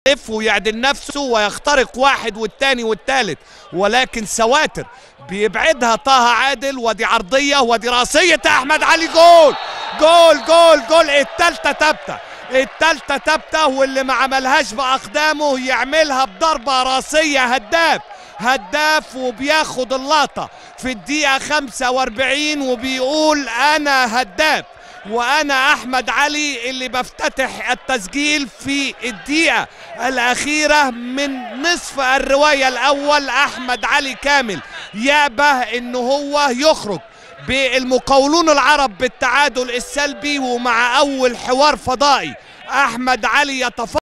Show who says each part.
Speaker 1: يلف ويعدل نفسه ويخترق واحد والتاني والتالت ولكن سواتر بيبعدها طه عادل ودي عرضيه ودي راسيه احمد علي جول جول جول جول التالتة تابتة التالتة تابتة واللي ما عملهاش بأقدامه يعملها بضربة راسية هداف هداف وبياخد اللقطة في الدقيقة 45 وبيقول أنا هداف وأنا أحمد علي اللي بفتتح التسجيل في الدقيقة الأخيرة من نصف الرواية الأول أحمد علي كامل يأبه إن هو يخرج بالمقاولون العرب بالتعادل السلبي ومع أول حوار فضائي أحمد علي يتفضل